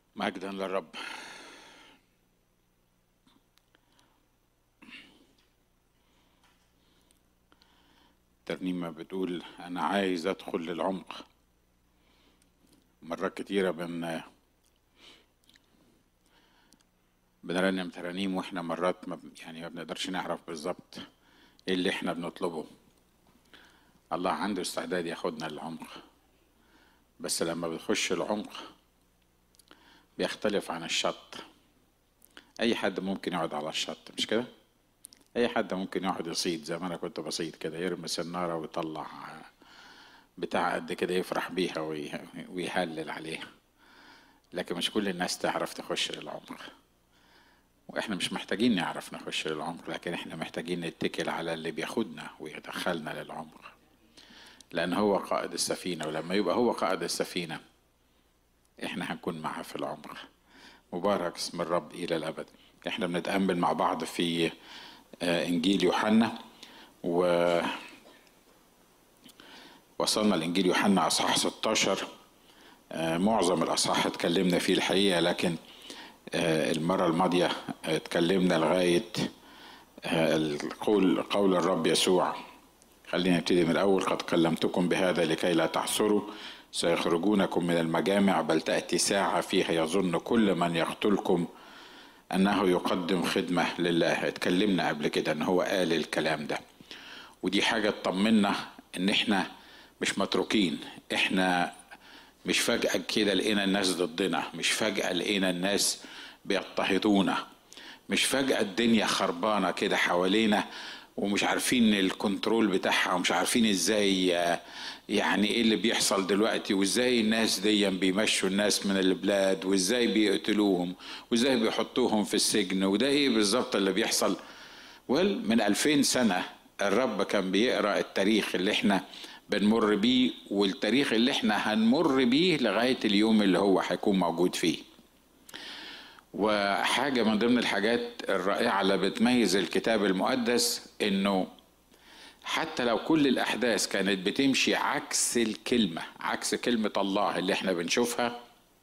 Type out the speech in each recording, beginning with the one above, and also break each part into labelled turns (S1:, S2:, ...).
S1: مجدا للرب ترنيمة بتقول أنا عايز أدخل للعمق مرات كتيرة بن بنرنم ترانيم واحنا مرات ما ب- يعني ما بنقدرش نعرف بالظبط ايه اللي احنا بنطلبه الله عنده استعداد ياخدنا للعمق بس لما بنخش العمق بيختلف عن الشط اي حد ممكن يقعد على الشط مش كده اي حد ممكن يقعد يصيد زي ما انا كنت بصيد كده يرمي سناره ويطلع بتاع قد كده يفرح بيها وي- ويهلل عليها لكن مش كل الناس تعرف تخش للعمق واحنا مش محتاجين نعرف نخش للعمق لكن احنا محتاجين نتكل على اللي بياخدنا ويدخلنا للعمق لان هو قائد السفينه ولما يبقى هو قائد السفينه احنا هنكون معاه في العمق مبارك اسم الرب الى الابد احنا بنتامل مع بعض في آه، انجيل يوحنا و وصلنا لانجيل يوحنا اصحاح 16 آه، معظم الاصحاح اتكلمنا فيه الحقيقه لكن آه، المره الماضيه آه، اتكلمنا لغايه آه، القول قول الرب يسوع خلينا نبتدي من الاول قد كلمتكم بهذا لكي لا تحصروا سيخرجونكم من المجامع بل تاتي ساعه فيها يظن كل من يقتلكم انه يقدم خدمه لله اتكلمنا قبل كده ان هو قال الكلام ده ودي حاجه تطمنا ان احنا مش متروكين احنا مش فجاه كده لقينا الناس ضدنا مش فجاه لقينا الناس بيضطهدونا مش فجاه الدنيا خربانه كده حوالينا ومش عارفين الكنترول بتاعها ومش عارفين ازاي آه، يعني ايه اللي بيحصل دلوقتي وازاي الناس دي بيمشوا الناس من البلاد وازاي بيقتلوهم وازاي بيحطوهم في السجن وده ايه بالظبط اللي بيحصل ويل من ألفين سنة الرب كان بيقرأ التاريخ اللي احنا بنمر بيه والتاريخ اللي احنا هنمر بيه لغاية اليوم اللي هو هيكون موجود فيه وحاجة من ضمن الحاجات الرائعة اللي بتميز الكتاب المقدس انه حتى لو كل الأحداث كانت بتمشي عكس الكلمة عكس كلمة الله اللي احنا بنشوفها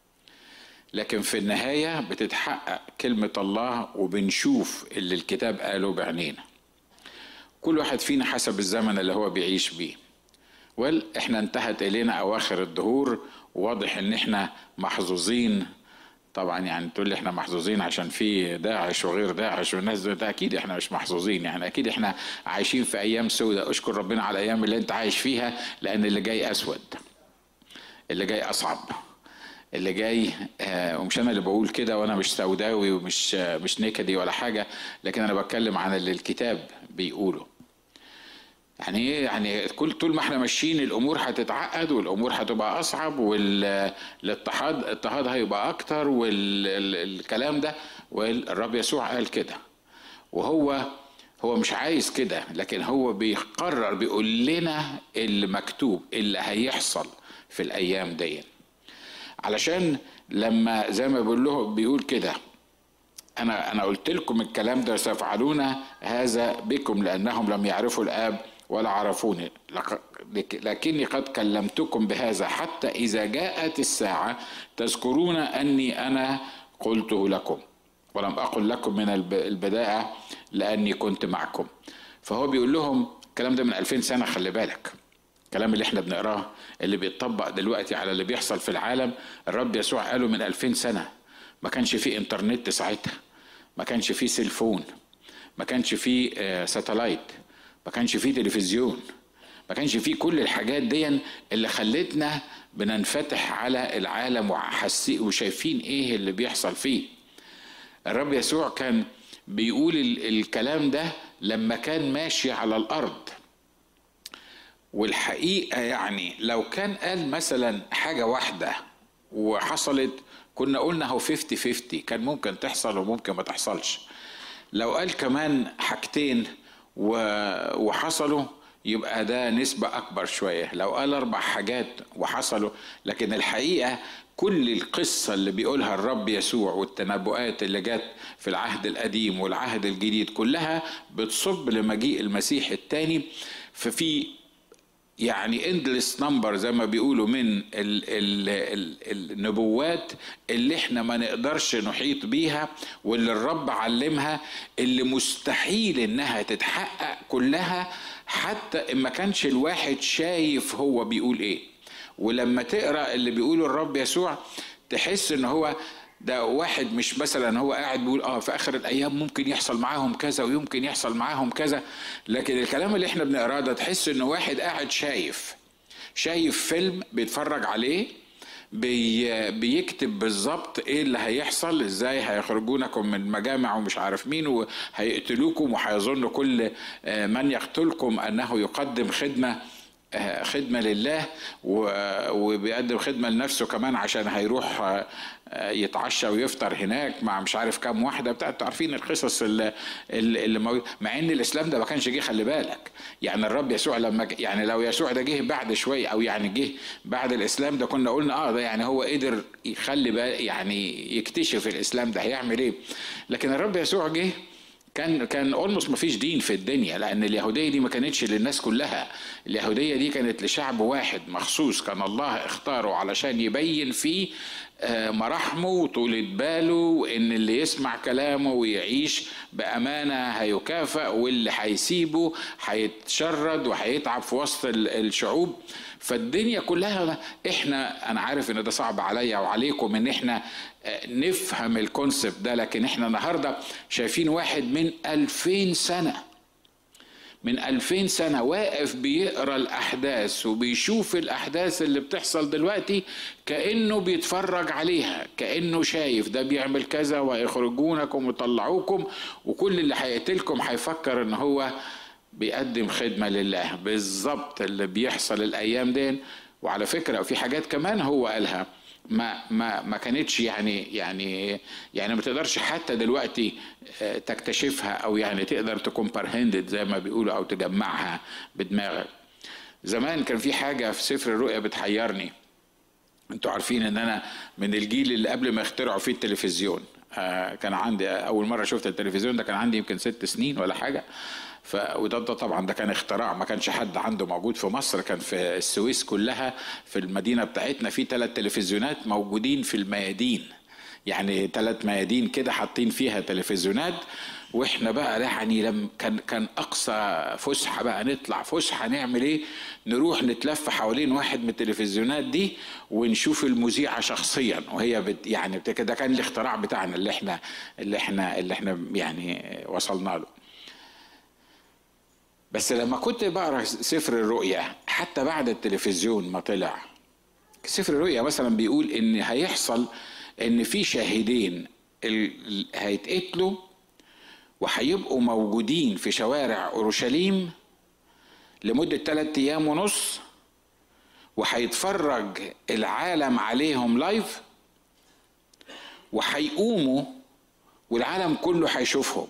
S1: لكن في النهاية بتتحقق كلمة الله وبنشوف اللي الكتاب قاله بعينينا كل واحد فينا حسب الزمن اللي هو بيعيش بيه وال احنا انتهت الينا اواخر الدهور وواضح ان احنا محظوظين طبعا يعني تقول لي احنا محظوظين عشان في داعش وغير داعش والناس ده, ده اكيد احنا مش محظوظين يعني اكيد احنا عايشين في ايام سوداء اشكر ربنا على الايام اللي انت عايش فيها لان اللي جاي اسود اللي جاي اصعب اللي جاي آه ومش انا اللي بقول كده وانا مش سوداوي ومش آه مش نكدي ولا حاجه لكن انا بتكلم عن اللي الكتاب بيقوله يعني ايه يعني كل طول ما احنا ماشيين الامور هتتعقد والامور هتبقى اصعب والاضطهاد الاضطهاد هيبقى اكتر والكلام ده والرب يسوع قال كده وهو هو مش عايز كده لكن هو بيقرر بيقول لنا اللي مكتوب اللي هيحصل في الايام دي علشان لما زي ما بيقول له بيقول كده انا انا قلت لكم الكلام ده سيفعلون هذا بكم لانهم لم يعرفوا الاب ولا عرفوني لق- لك- لكني قد كلمتكم بهذا حتى اذا جاءت الساعه تذكرون اني انا قلته لكم ولم اقل لكم من الب- البدايه لاني كنت معكم فهو بيقول لهم الكلام ده من 2000 سنه خلي بالك الكلام اللي احنا بنقراه اللي بيتطبق دلوقتي على اللي بيحصل في العالم الرب يسوع قاله من 2000 سنه ما كانش فيه انترنت ساعتها ما كانش فيه سيلفون ما كانش فيه آه، ساتلايت ما كانش فيه تلفزيون ما كانش فيه كل الحاجات دي اللي خلتنا بننفتح على العالم وحاسين وشايفين ايه اللي بيحصل فيه الرب يسوع كان بيقول ال- الكلام ده لما كان ماشي على الارض والحقيقه يعني لو كان قال مثلا حاجه واحده وحصلت كنا قلنا هو 50 50 كان ممكن تحصل وممكن ما تحصلش لو قال كمان حاجتين و- وحصلوا يبقى ده نسبة أكبر شوية لو قال أربع حاجات وحصلوا لكن الحقيقة كل القصة اللي بيقولها الرب يسوع والتنبؤات اللي جت في العهد القديم والعهد الجديد كلها بتصب لمجيء المسيح الثاني ففي يعني اندلس نمبر زي ما بيقولوا من ال ال ال النبوات اللي احنا ما نقدرش نحيط بيها واللي الرب علمها اللي مستحيل انها تتحقق كلها حتى ان ما كانش الواحد شايف هو بيقول ايه ولما تقرا اللي بيقوله الرب يسوع تحس ان هو ده واحد مش مثلا هو قاعد بيقول اه في اخر الايام ممكن يحصل معاهم كذا ويمكن يحصل معاهم كذا لكن الكلام اللي احنا بنقراه ده تحس ان واحد قاعد شايف شايف فيلم بيتفرج عليه بي بيكتب بالظبط ايه اللي هيحصل ازاي هيخرجونكم من المجامع ومش عارف مين وهيقتلوكم وهيظن كل من يقتلكم انه يقدم خدمه خدمة لله وبيقدم خدمة لنفسه كمان عشان هيروح يتعشى ويفطر هناك مع مش عارف كام واحدة بتاعت عارفين القصص اللي, اللي موجود مع ان الاسلام ده ما كانش جه خلي بالك يعني الرب يسوع لما يعني لو يسوع ده جه بعد شوية او يعني جه بعد الاسلام ده كنا قلنا اه ده يعني هو قدر يخلي بقى يعني يكتشف الاسلام ده هيعمل ايه لكن الرب يسوع جه كان كان اولموست ما فيش دين في الدنيا لان اليهوديه دي ما كانتش للناس كلها اليهوديه دي كانت لشعب واحد مخصوص كان الله اختاره علشان يبين فيه مراحمه وطولة باله وإن اللي يسمع كلامه ويعيش بأمانة هيكافئ واللي هيسيبه هيتشرد وهيتعب في وسط الشعوب فالدنيا كلها احنا انا عارف ان ده صعب عليا وعليكم ان احنا نفهم الكونسبت ده لكن احنا النهارده شايفين واحد من ألفين سنه من ألفين سنة واقف بيقرأ الأحداث وبيشوف الأحداث اللي بتحصل دلوقتي كأنه بيتفرج عليها كأنه شايف ده بيعمل كذا ويخرجونكم ويطلعوكم وكل اللي هيقتلكم هيفكر إن هو بيقدم خدمة لله بالظبط اللي بيحصل الأيام دي وعلى فكرة في حاجات كمان هو قالها ما ما ما كانتش يعني يعني يعني ما تقدرش حتى دلوقتي تكتشفها او يعني تقدر تكمبرهندد زي ما بيقولوا او تجمعها بدماغك زمان كان في حاجه في سفر الرؤيا بتحيرني انتوا عارفين ان انا من الجيل اللي قبل ما يخترعوا فيه التلفزيون آه كان عندي اول مره شفت التلفزيون ده كان عندي يمكن ست سنين ولا حاجه ف وده ده طبعا ده كان اختراع ما كانش حد عنده موجود في مصر كان في السويس كلها في المدينه بتاعتنا في ثلاث تلفزيونات موجودين في الميادين يعني ثلاث ميادين كده حاطين فيها تلفزيونات واحنا بقى يعني لم كان كان اقصى فسحه بقى نطلع فسحه نعمل ايه نروح نتلف حوالين واحد من التلفزيونات دي ونشوف المذيعه شخصيا وهي بت يعني بت ده كان الاختراع بتاعنا اللي احنا اللي احنا اللي احنا يعني وصلنا له بس لما كنت بقرا سفر الرؤيا حتى بعد التلفزيون ما طلع سفر الرؤيا مثلا بيقول ان هيحصل ان في شاهدين هيتقتلوا وهيبقوا موجودين في شوارع اورشليم لمده ثلاثة ايام ونص وهيتفرج العالم عليهم لايف وهيقوموا والعالم كله هيشوفهم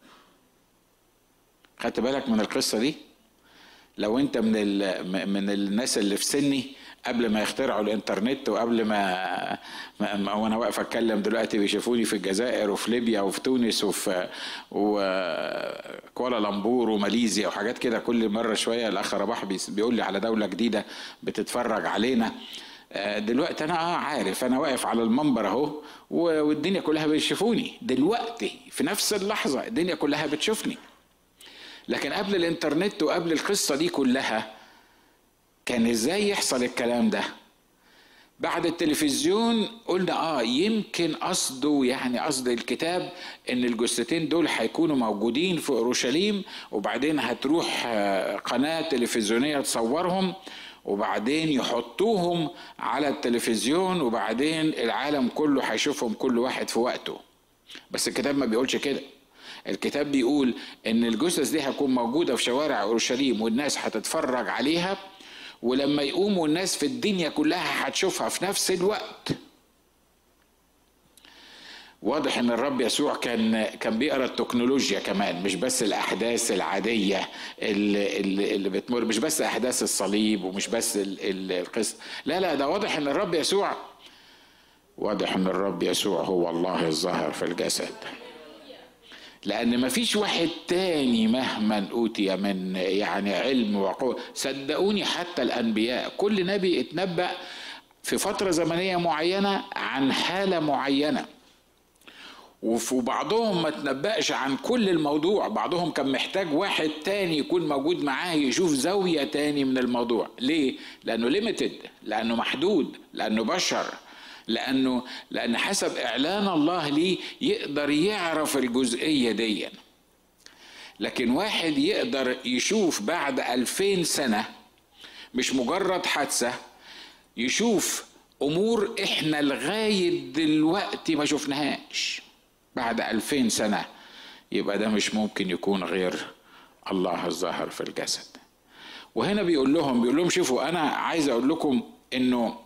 S1: خدت بالك من القصه دي لو انت من من الناس اللي في سني قبل ما يخترعوا الانترنت وقبل ما, ما وانا واقف اتكلم دلوقتي بيشوفوني في الجزائر وفي ليبيا وفي تونس وفي وكوالالمبور وماليزيا وحاجات كده كل مره شويه الاخ رباح بيقول لي على دوله جديده بتتفرج علينا دلوقتي انا اه عارف انا واقف على المنبر اهو والدنيا كلها بيشوفوني دلوقتي في نفس اللحظه الدنيا كلها بتشوفني لكن قبل الانترنت وقبل القصة دي كلها كان ازاي يحصل الكلام ده بعد التلفزيون قلنا اه يمكن قصده يعني قصد الكتاب ان الجثتين دول هيكونوا موجودين في اورشليم وبعدين هتروح قناه تلفزيونيه تصورهم وبعدين يحطوهم على التلفزيون وبعدين العالم كله هيشوفهم كل واحد في وقته بس الكتاب ما بيقولش كده الكتاب بيقول ان الجثث دي هتكون موجوده في شوارع اورشليم والناس هتتفرج عليها ولما يقوموا الناس في الدنيا كلها هتشوفها في نفس الوقت واضح ان الرب يسوع كان كان بيقرا التكنولوجيا كمان مش بس الاحداث العاديه اللي, اللي, اللي بتمر مش بس احداث الصليب ومش بس القصه لا لا ده واضح ان الرب يسوع واضح ان الرب يسوع هو الله الظاهر في الجسد لان ما فيش واحد تاني مهما اوتي من يعني علم وقوه صدقوني حتى الانبياء كل نبي اتنبأ في فتره زمنيه معينه عن حاله معينه وبعضهم ما تنبأش عن كل الموضوع بعضهم كان محتاج واحد تاني يكون موجود معاه يشوف زاوية تاني من الموضوع ليه؟ لأنه ليميتد لأنه محدود لأنه بشر لأنه لأن حسب إعلان الله ليه يقدر يعرف الجزئية دي لكن واحد يقدر يشوف بعد ألفين سنة مش مجرد حادثة يشوف أمور إحنا لغاية دلوقتي ما شفناهاش بعد ألفين سنة يبقى ده مش ممكن يكون غير الله الظاهر في الجسد وهنا بيقول لهم بيقول لهم شوفوا أنا عايز أقول لكم إنه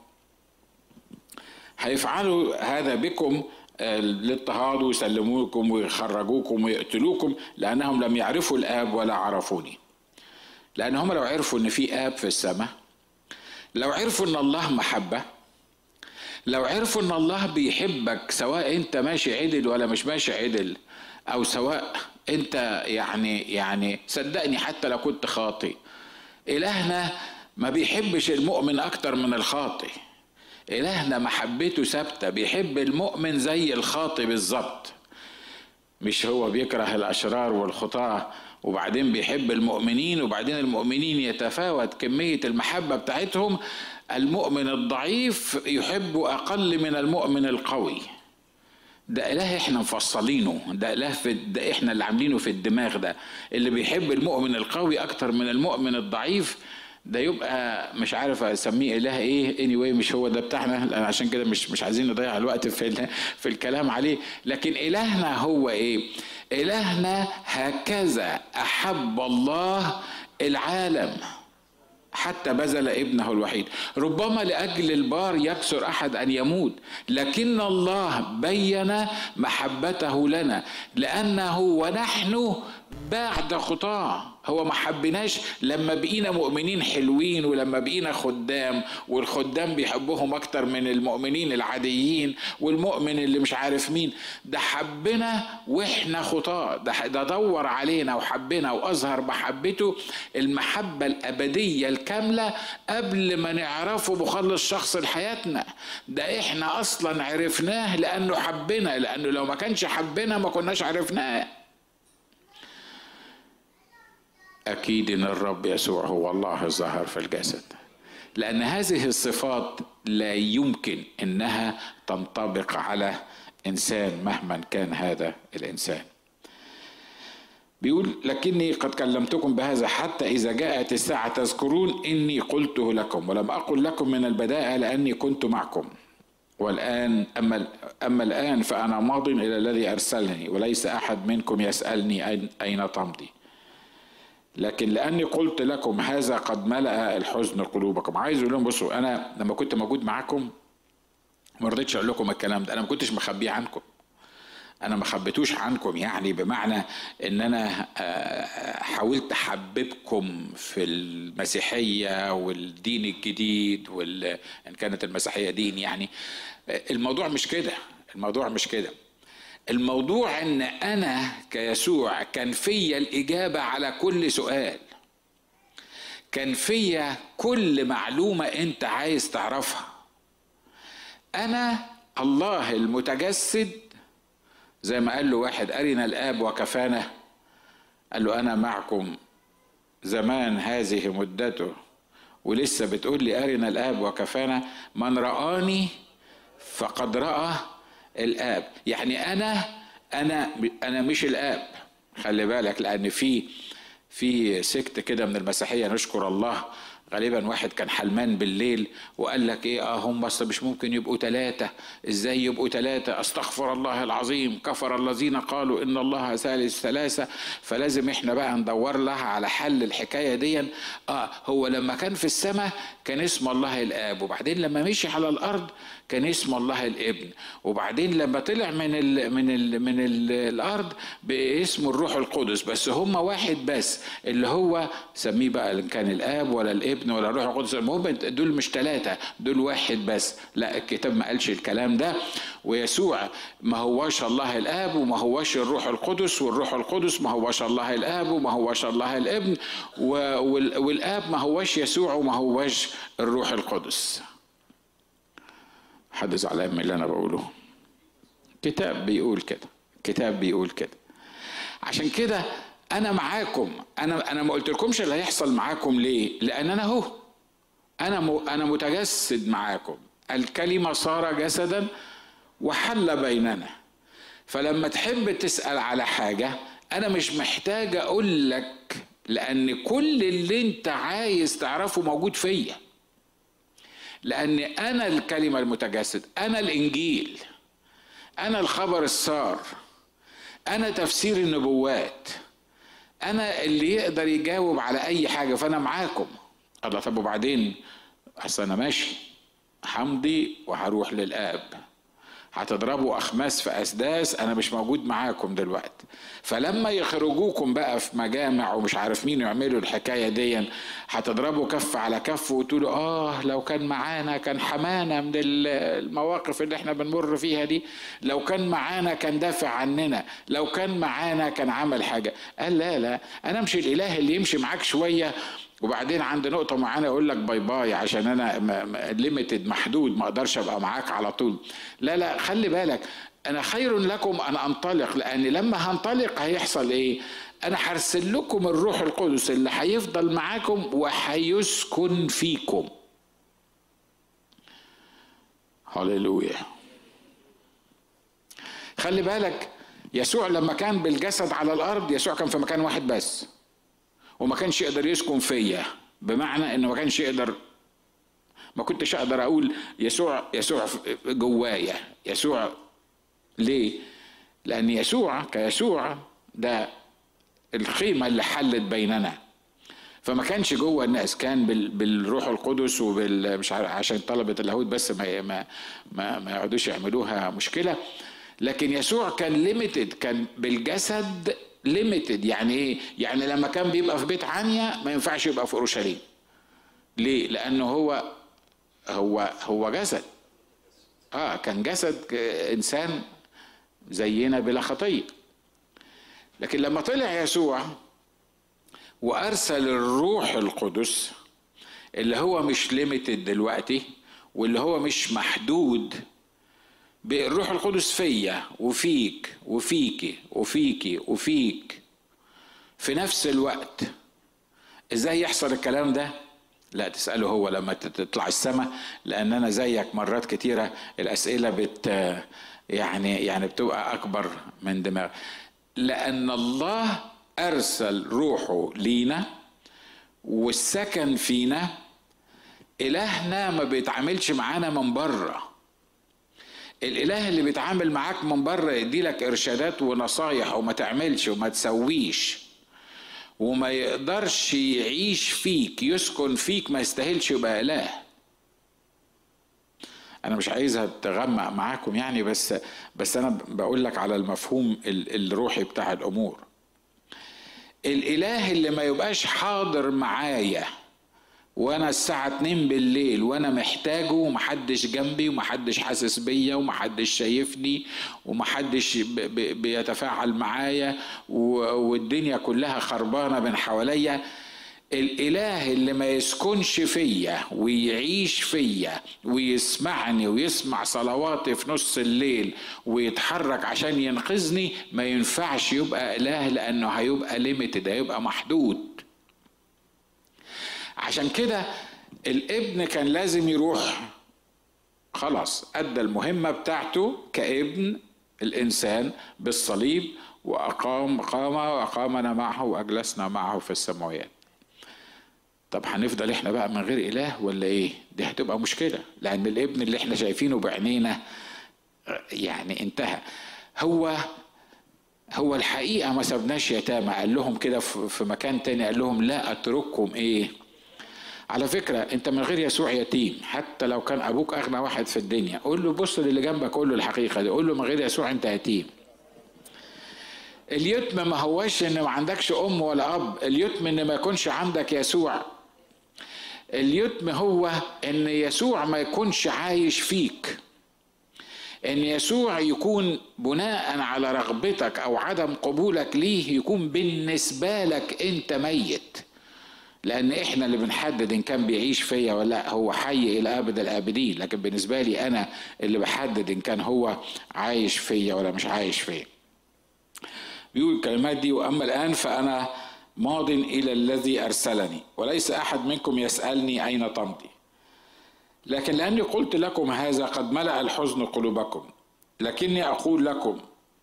S1: هيفعلوا هذا بكم الاضطهاد ويسلموكم ويخرجوكم ويقتلوكم لأنهم لم يعرفوا الآب ولا عرفوني لأن هم لو عرفوا إن في آب في السماء لو عرفوا إن الله محبة لو عرفوا ان الله بيحبك سواء انت ماشي عدل ولا مش ماشي عدل او سواء انت يعني يعني صدقني حتى لو كنت خاطئ الهنا ما بيحبش المؤمن اكتر من الخاطئ الهنا محبته ثابته بيحب المؤمن زي الخاطئ بالظبط مش هو بيكره الاشرار والخطاه وبعدين بيحب المؤمنين وبعدين المؤمنين يتفاوت كميه المحبه بتاعتهم المؤمن الضعيف يحب اقل من المؤمن القوي ده اله احنا مفصلينه ده اله في ده احنا اللي عاملينه في الدماغ ده اللي بيحب المؤمن القوي اكتر من المؤمن الضعيف ده يبقى مش عارف اسميه اله ايه اني anyway مش هو ده بتاعنا لان عشان كده مش مش عايزين نضيع الوقت في في الكلام عليه لكن الهنا هو ايه الهنا هكذا احب الله العالم حتى بذل ابنه الوحيد ربما لاجل البار يكسر احد ان يموت لكن الله بين محبته لنا لانه ونحن بعد خطاه هو ما حبناش لما بقينا مؤمنين حلوين ولما بقينا خدام والخدام بيحبهم اكتر من المؤمنين العاديين والمؤمن اللي مش عارف مين ده حبنا واحنا خطاه ده, ده دور علينا وحبنا واظهر محبته المحبه الابديه الكامله قبل ما نعرفه مخلص شخص لحياتنا ده احنا اصلا عرفناه لانه حبنا لانه لو ما كانش حبنا ما كناش عرفناه اكيد ان الرب يسوع هو الله الظاهر في الجسد لان هذه الصفات لا يمكن انها تنطبق على انسان مهما كان هذا الانسان بيقول لكني قد كلمتكم بهذا حتى إذا جاءت الساعة تذكرون إني قلته لكم ولم أقل لكم من البداءة لأني كنت معكم والآن أما, أما الآن فأنا ماض إلى الذي أرسلني وليس أحد منكم يسألني أين تمضي لكن لاني قلت لكم هذا قد ملا الحزن قلوبكم عايز اقول لهم بصوا انا لما كنت موجود معاكم ما رضيتش اقول لكم الكلام ده انا ما كنتش مخبيه عنكم انا ما خبيتوش عنكم يعني بمعنى ان انا حاولت احببكم في المسيحيه والدين الجديد وال... ان كانت المسيحيه دين يعني الموضوع مش كده الموضوع مش كده الموضوع ان انا كيسوع كان فيا الاجابه على كل سؤال كان فيا كل معلومه انت عايز تعرفها انا الله المتجسد زي ما قال له واحد ارنا الاب وكفانا قال له انا معكم زمان هذه مدته ولسه بتقول لي ارنا الاب وكفانا من رآني فقد رأى الاب يعني انا انا انا مش الاب خلي بالك لان في في سكت كده من المسيحيه نشكر الله غالبا واحد كان حلمان بالليل وقال لك ايه اه هم بس مش ممكن يبقوا ثلاثة ازاي يبقوا ثلاثة استغفر الله العظيم كفر الذين قالوا ان الله ثالث ثلاثة فلازم احنا بقى ندور لها على حل الحكاية دي اه هو لما كان في السماء كان اسم الله الاب وبعدين لما مشي على الارض كان اسم الله الابن وبعدين لما طلع من ال من ال من ال الارض باسم الروح القدس بس هم واحد بس اللي هو سميه بقى ان كان الاب ولا الابن الابن ولا الروح القدس المهم دول مش ثلاثة دول واحد بس لا الكتاب ما قالش الكلام ده ويسوع ما هواش الله الاب وما هواش الروح القدس والروح القدس ما هواش الله الاب وما هواش الله الابن والاب ما هواش يسوع وما هواش الروح القدس حد زعلان من اللي انا بقوله كتاب بيقول كده كتاب بيقول كده عشان كده انا معاكم انا انا ما قلتلكمش اللي هيحصل معاكم ليه لان انا اهو انا م... انا متجسد معاكم الكلمه صار جسدا وحل بيننا فلما تحب تسال على حاجه انا مش محتاج اقول لك لان كل اللي انت عايز تعرفه موجود فيا لان انا الكلمه المتجسد انا الانجيل انا الخبر السار انا تفسير النبوات انا اللي يقدر يجاوب على اي حاجه فانا معاكم الله طب وبعدين اصل انا ماشي همضي وهروح للاب هتضربوا اخماس في اسداس انا مش موجود معاكم دلوقتي فلما يخرجوكم بقى في مجامع ومش عارف مين يعملوا الحكايه دي هتضربوا كف على كف وتقولوا اه لو كان معانا كان حمانا من المواقف اللي احنا بنمر فيها دي لو كان معانا كان دافع عننا لو كان معانا كان عمل حاجه قال لا لا انا مش الاله اللي يمشي معاك شويه وبعدين عند نقطه معينه يقول لك باي باي عشان انا ليميتد محدود ما اقدرش ابقى معاك على طول لا لا خلي بالك انا خير لكم ان انطلق لان لما هنطلق هيحصل ايه انا هرسل لكم الروح القدس اللي هيفضل معاكم وهيسكن فيكم هللويا خلي بالك يسوع لما كان بالجسد على الارض يسوع كان في مكان واحد بس وما كانش يقدر يسكن فيا بمعنى انه ما كانش يقدر ما كنتش اقدر اقول يسوع يسوع جوايا يسوع ليه لان يسوع كيسوع ده الخيمه اللي حلت بيننا فما كانش جوه الناس كان بالروح القدس وبال مش عارف عشان طلبه اليهود بس ما ما ما, ما يقعدوش يعملوها مشكله لكن يسوع كان ليميتد كان بالجسد ليميتد يعني ايه يعني لما كان بيبقى في بيت عنيا ما ينفعش يبقى في اورشليم ليه لانه هو هو هو جسد اه كان جسد انسان زينا بلا خطيه لكن لما طلع يسوع وارسل الروح القدس اللي هو مش ليميتد دلوقتي واللي هو مش محدود بالروح القدس فيا وفيك وفيكي وفيكي وفيك في نفس الوقت ازاي يحصل الكلام ده لا تسأله هو لما تطلع السماء لأن أنا زيك مرات كتيرة الأسئلة بت يعني يعني بتبقى أكبر من دماغ لأن الله أرسل روحه لينا والسكن فينا إلهنا ما بيتعاملش معانا من بره الاله اللي بيتعامل معاك من بره يدي لك ارشادات ونصايح وما تعملش وما تسويش وما يقدرش يعيش فيك يسكن فيك ما يستاهلش يبقى اله انا مش عايزها تغمق معاكم يعني بس بس انا بقول لك على المفهوم الروحي بتاع الامور الاله اللي ما يبقاش حاضر معايا وانا الساعة 2 بالليل وانا محتاجه ومحدش جنبي ومحدش حاسس بيا ومحدش شايفني ومحدش بيتفاعل معايا والدنيا كلها خربانة من حواليا الاله اللي ما يسكنش فيا ويعيش فيا ويسمعني ويسمع صلواتي في نص الليل ويتحرك عشان ينقذني ما ينفعش يبقى اله لانه هيبقى ليميتد هيبقى محدود عشان كده الابن كان لازم يروح خلاص ادى المهمه بتاعته كابن الانسان بالصليب واقام قام واقامنا معه واجلسنا معه في السماوات طب هنفضل احنا بقى من غير اله ولا ايه دي هتبقى مشكله لان الابن اللي احنا شايفينه بعينينا يعني انتهى هو هو الحقيقه ما سبناش يتامى قال لهم كده في مكان تاني قال لهم لا اترككم ايه على فكرة أنت من غير يسوع يتيم حتى لو كان أبوك أغنى واحد في الدنيا قول له بص للي جنبك قول له الحقيقة دي قول له من غير يسوع أنت يتيم اليتم ما هوش ان ما عندكش ام ولا اب اليتم ان ما يكونش عندك يسوع اليتم هو ان يسوع ما يكونش عايش فيك ان يسوع يكون بناء على رغبتك او عدم قبولك ليه يكون بالنسبه لك انت ميت لان احنا اللي بنحدد ان كان بيعيش فيا ولا لا هو حي الى ابد الابدين لكن بالنسبه لي انا اللي بحدد ان كان هو عايش فيا ولا مش عايش فيا بيقول الكلمات دي واما الان فانا ماض الى الذي ارسلني وليس احد منكم يسالني اين تمضي لكن لاني قلت لكم هذا قد ملا الحزن قلوبكم لكني اقول لكم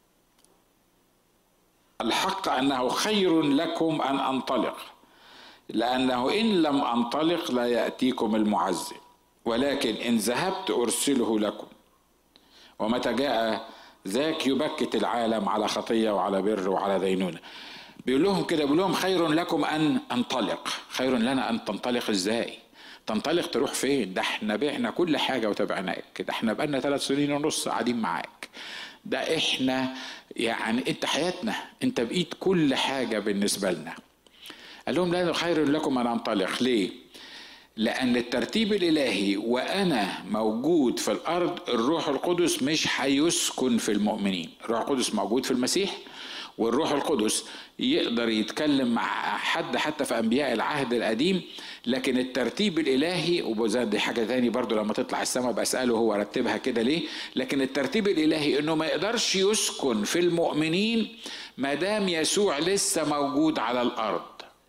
S1: الحق انه خير لكم ان انطلق لانه ان لم انطلق لا ياتيكم المعزي ولكن ان ذهبت ارسله لكم ومتى جاء ذاك يبكت العالم على خطيه وعلى بر وعلى دينونه بيقول لهم كده بيقول لهم خير لكم ان انطلق خير لنا ان تنطلق ازاي تنطلق تروح فين ده احنا بعنا كل حاجه وتبعناك ده احنا بقالنا ثلاث سنين ونص قاعدين معاك ده احنا يعني انت حياتنا انت بقيت كل حاجه بالنسبه لنا قال لهم لا خير لكم ان انطلق ليه لأن الترتيب الإلهي وأنا موجود في الأرض الروح القدس مش هيسكن في المؤمنين الروح القدس موجود في المسيح والروح القدس يقدر يتكلم مع حد حتى في انبياء العهد القديم لكن الترتيب الالهي وزاد دي حاجه تاني برضو لما تطلع السماء بساله هو رتبها كده ليه لكن الترتيب الالهي انه ما يقدرش يسكن في المؤمنين ما دام يسوع لسه موجود على الارض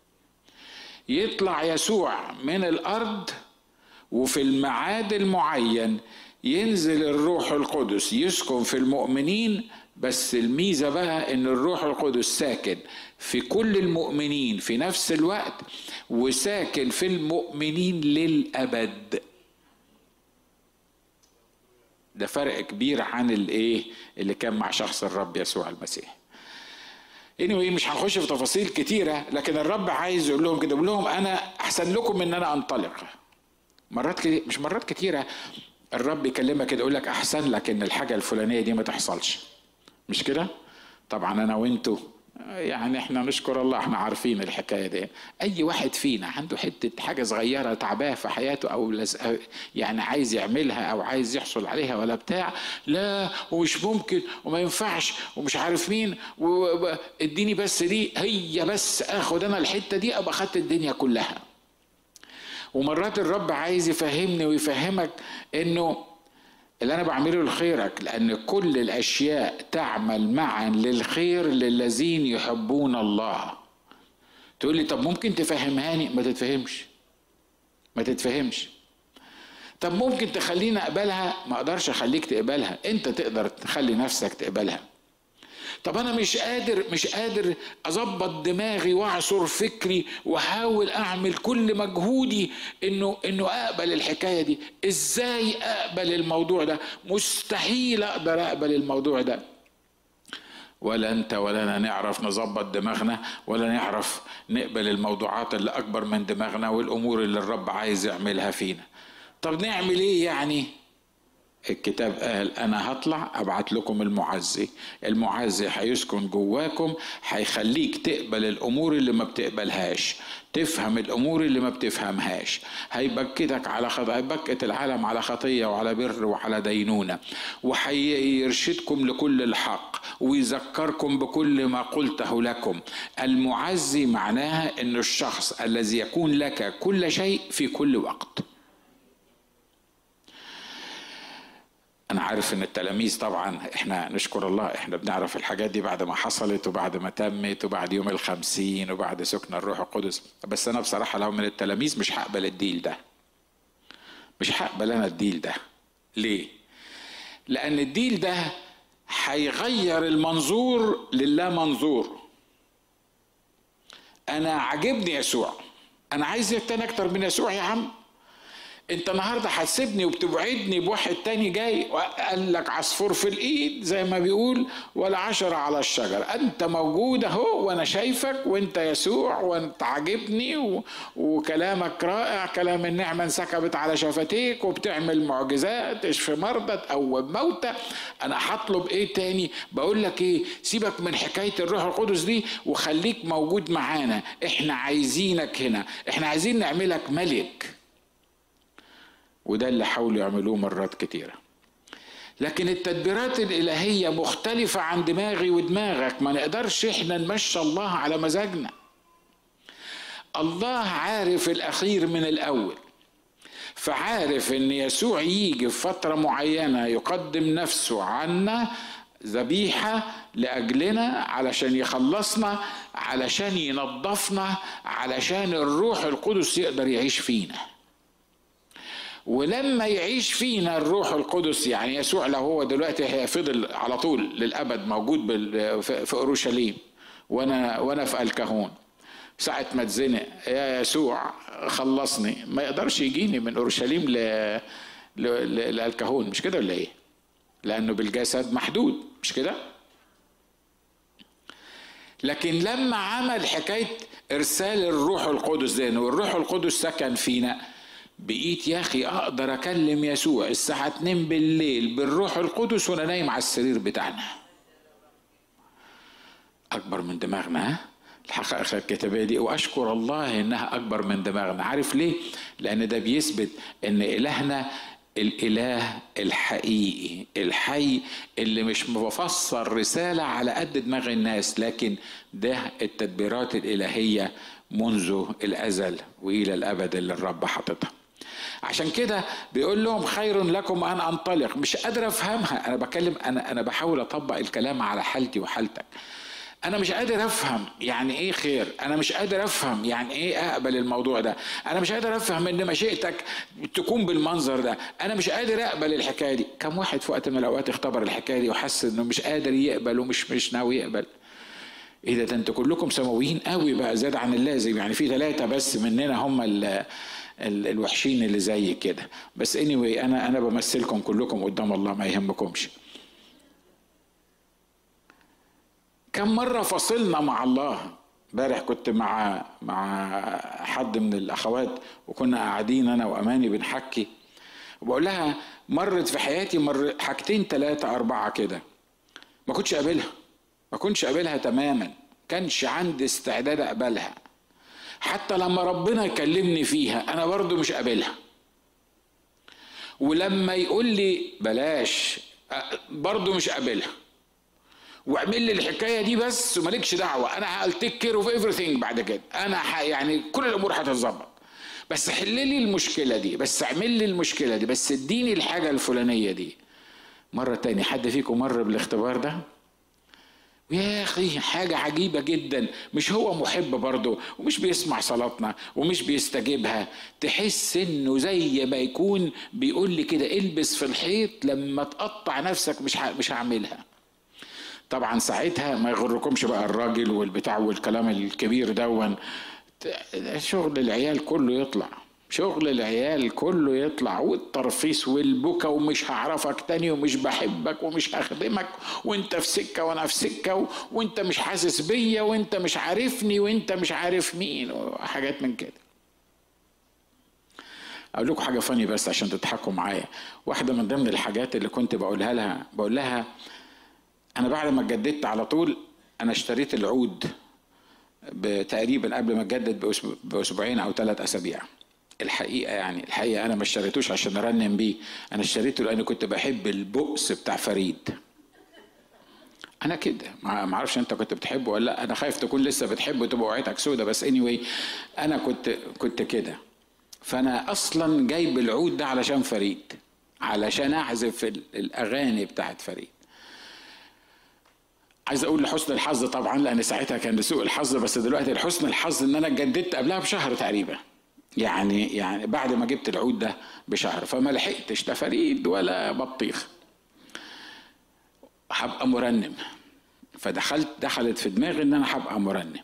S1: يطلع يسوع من الارض وفي الميعاد المعين ينزل الروح القدس يسكن في المؤمنين بس الميزة بقى ان الروح القدس ساكن في كل المؤمنين في نفس الوقت وساكن في المؤمنين للأبد ده فرق كبير عن الايه اللي كان مع شخص الرب يسوع المسيح anyway مش هنخش في تفاصيل كتيره لكن الرب عايز يقول لهم كده يقول لهم انا احسن لكم ان انا انطلق مرات كتير مش مرات كتيره الرب يكلمك كده يقول لك احسن لك ان الحاجه الفلانيه دي ما تحصلش مش كده طبعا انا وانتو يعني احنا نشكر الله احنا عارفين الحكايه دي اي واحد فينا عنده حته حاجه صغيره تعباه في حياته او يعني عايز يعملها او عايز يحصل عليها ولا بتاع لا ومش ممكن وما ينفعش ومش عارف مين اديني بس دي هي بس اخد انا الحته دي ابقى خدت الدنيا كلها ومرات الرب عايز يفهمني ويفهمك انه اللي انا بعمله لخيرك لان كل الاشياء تعمل معا للخير للذين يحبون الله تقول لي طب ممكن تفهمهاني ما تتفهمش ما تتفهمش طب ممكن تخليني اقبلها ما اقدرش اخليك تقبلها انت تقدر تخلي نفسك تقبلها طب انا مش قادر مش قادر اظبط دماغي واعصر فكري واحاول اعمل كل مجهودي انه انه اقبل الحكايه دي ازاي اقبل الموضوع ده مستحيل اقدر اقبل الموضوع ده ولا انت ولا انا نعرف نظبط دماغنا ولا نعرف نقبل الموضوعات اللي اكبر من دماغنا والامور اللي الرب عايز يعملها فينا طب نعمل ايه يعني الكتاب قال انا هطلع ابعت لكم المعزي المعزي هيسكن جواكم هيخليك تقبل الامور اللي ما بتقبلهاش تفهم الامور اللي ما بتفهمهاش هيبكتك على خط... هيبكت العالم على خطيه وعلى بر وعلى دينونه وهيرشدكم لكل الحق ويذكركم بكل ما قلته لكم المعزي معناها ان الشخص الذي يكون لك كل شيء في كل وقت انا عارف ان التلاميذ طبعا احنا نشكر الله احنا بنعرف الحاجات دي بعد ما حصلت وبعد ما تمت وبعد يوم الخمسين وبعد سكن الروح القدس بس انا بصراحة لو من التلاميذ مش هقبل الديل ده مش هقبل انا الديل ده ليه لان الديل ده هيغير المنظور لله منظور انا عاجبني يسوع انا عايز تاني اكتر من يسوع يا عم انت النهارده هتسيبني وبتوعدني بواحد تاني جاي وقال لك عصفور في الايد زي ما بيقول ولا عشرة على الشجر انت موجود اهو وانا شايفك وانت يسوع وانت عاجبني و... وكلامك رائع كلام النعمه انسكبت على شفتيك وبتعمل معجزات اشفي مرضى تقوم موتى انا هطلب ايه تاني بقول لك ايه سيبك من حكايه الروح القدس دي وخليك موجود معانا احنا عايزينك هنا احنا عايزين نعملك ملك وده اللي حاولوا يعملوه مرات كتيره لكن التدبيرات الإلهية مختلفة عن دماغي ودماغك ما نقدرش احنا نمشي الله على مزاجنا الله عارف الأخير من الأول فعارف ان يسوع يجي في فترة معينة يقدم نفسه عنا ذبيحة لأجلنا علشان يخلصنا علشان ينظفنا علشان الروح القدس يقدر يعيش فينا ولما يعيش فينا الروح القدس يعني يسوع لو هو دلوقتي فضل على طول للابد موجود في اورشليم وانا وانا في الكهون ساعة ما اتزنق يا يسوع خلصني ما يقدرش يجيني من اورشليم ل للكهون مش كده ولا ايه؟ لانه بالجسد محدود مش كده؟ لكن لما عمل حكايه ارسال الروح القدس ده والروح القدس سكن فينا بقيت يا اخي اقدر اكلم يسوع الساعه 2 بالليل بالروح القدس وانا نايم على السرير بتاعنا اكبر من دماغنا ها الحقائق الكتابية دي وأشكر الله إنها أكبر من دماغنا عارف ليه؟ لأن ده بيثبت إن إلهنا الإله الحقيقي الحي اللي مش مفسر رسالة على قد دماغ الناس لكن ده التدبيرات الإلهية منذ الأزل وإلى الأبد اللي الرب حاططها عشان كده بيقول لهم خير لكم ان انطلق مش قادر افهمها انا بكلم انا انا بحاول اطبق الكلام على حالتي وحالتك انا مش قادر افهم يعني ايه خير انا مش قادر افهم يعني ايه اقبل الموضوع ده انا مش قادر افهم ان مشيئتك تكون بالمنظر ده انا مش قادر اقبل الحكايه دي كم واحد في وقت من الاوقات اختبر الحكايه دي وحس انه مش قادر يقبل ومش مش ناوي يقبل ايه ده, ده انتوا كلكم سماويين قوي بقى زاد عن اللازم يعني في ثلاثه بس مننا هم الوحشين اللي زي كده بس anyway انا انا بمثلكم كلكم قدام الله ما يهمكمش كم مرة فصلنا مع الله امبارح كنت مع مع حد من الاخوات وكنا قاعدين انا واماني بنحكي وبقول لها مرت في حياتي مر حاجتين ثلاثة أربعة كده ما كنتش قابلها ما كنتش قابلها تماما كانش عندي استعداد أقبلها حتى لما ربنا يكلمني فيها انا برضو مش قابلها ولما يقول لي بلاش برضو مش قابلها واعمل لي الحكايه دي بس ومالكش دعوه انا هالتيك كير اوف ايفريثينج بعد كده انا يعني كل الامور هتتظبط بس حل لي المشكله دي بس اعمل لي المشكله دي بس اديني الحاجه الفلانيه دي مره تاني حد فيكم مر بالاختبار ده يا اخي حاجة عجيبة جدا مش هو محب برضه ومش بيسمع صلاتنا ومش بيستجيبها تحس انه زي ما يكون بيقول لي كده البس في الحيط لما تقطع نفسك مش مش هعملها طبعا ساعتها ما يغركمش بقى الراجل والبتاع والكلام الكبير دون شغل العيال كله يطلع شغل العيال كله يطلع والترفيس والبكا ومش هعرفك تاني ومش بحبك ومش هخدمك وانت في سكه وانا في سكه وانت مش حاسس بيا وانت مش عارفني وانت مش عارف مين وحاجات من كده اقول لكم حاجه فاني بس عشان تضحكوا معايا واحده من ضمن الحاجات اللي كنت بقولها لها بقول لها انا بعد ما اتجددت على طول انا اشتريت العود تقريبا قبل ما اتجدد باسبوعين او ثلاث اسابيع الحقيقه يعني الحقيقه انا ما اشتريتوش عشان ارنم بيه انا اشتريته لان كنت بحب البؤس بتاع فريد انا كده ما اعرفش انت كنت بتحبه ولا لا انا خايف تكون لسه بتحبه تبقى وعيتك سودة بس اني anyway انا كنت كنت كده فانا اصلا جايب العود ده علشان فريد علشان اعزف الاغاني بتاعت فريد عايز اقول لحسن الحظ طبعا لان ساعتها كان لسوء الحظ بس دلوقتي لحسن الحظ ان انا اتجددت قبلها بشهر تقريبا يعني يعني بعد ما جبت العود ده بشهر فما لحقتش لا فريد ولا بطيخ هبقى مرنم فدخلت دخلت في دماغي ان انا هبقى مرنم